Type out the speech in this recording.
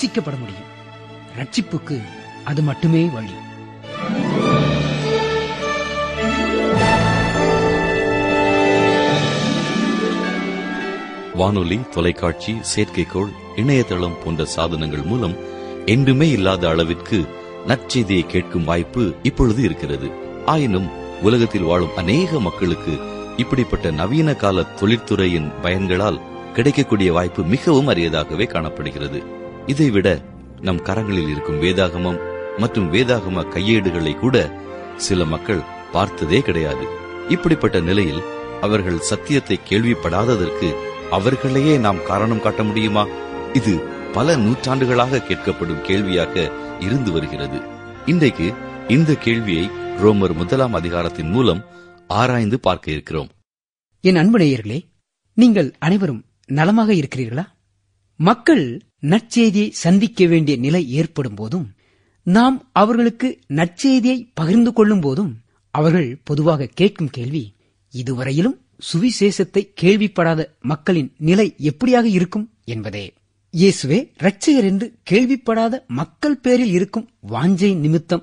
ரட்சிக்கப்பட முடியும் ரட்சிப்புக்கு அது மட்டுமே வழி வானொலி தொலைக்காட்சி செயற்கைக்கோள் இணையதளம் போன்ற சாதனங்கள் மூலம் என்றுமே இல்லாத அளவிற்கு நற்செய்தியை கேட்கும் வாய்ப்பு இப்பொழுது இருக்கிறது ஆயினும் உலகத்தில் வாழும் அநேக மக்களுக்கு இப்படிப்பட்ட நவீன கால தொழிற்துறையின் பயன்களால் கிடைக்கக்கூடிய வாய்ப்பு மிகவும் அரியதாகவே காணப்படுகிறது இதைவிட நம் கரங்களில் இருக்கும் வேதாகமம் மற்றும் வேதாகம கையேடுகளை கூட சில மக்கள் பார்த்ததே கிடையாது இப்படிப்பட்ட நிலையில் அவர்கள் சத்தியத்தை கேள்விப்படாததற்கு அவர்களையே நாம் காரணம் காட்ட முடியுமா இது பல நூற்றாண்டுகளாக கேட்கப்படும் கேள்வியாக இருந்து வருகிறது இன்றைக்கு இந்த கேள்வியை ரோமர் முதலாம் அதிகாரத்தின் மூலம் ஆராய்ந்து பார்க்க இருக்கிறோம் என் அன்பு நேயர்களே நீங்கள் அனைவரும் நலமாக இருக்கிறீர்களா மக்கள் நற்செய்தியை சந்திக்க வேண்டிய நிலை ஏற்படும் போதும் நாம் அவர்களுக்கு நற்செய்தியை பகிர்ந்து கொள்ளும் போதும் அவர்கள் பொதுவாக கேட்கும் கேள்வி இதுவரையிலும் சுவிசேஷத்தை கேள்விப்படாத மக்களின் நிலை எப்படியாக இருக்கும் என்பதே இயேசுவே இரட்சகர் என்று கேள்விப்படாத மக்கள் பேரில் இருக்கும் வாஞ்சை நிமித்தம்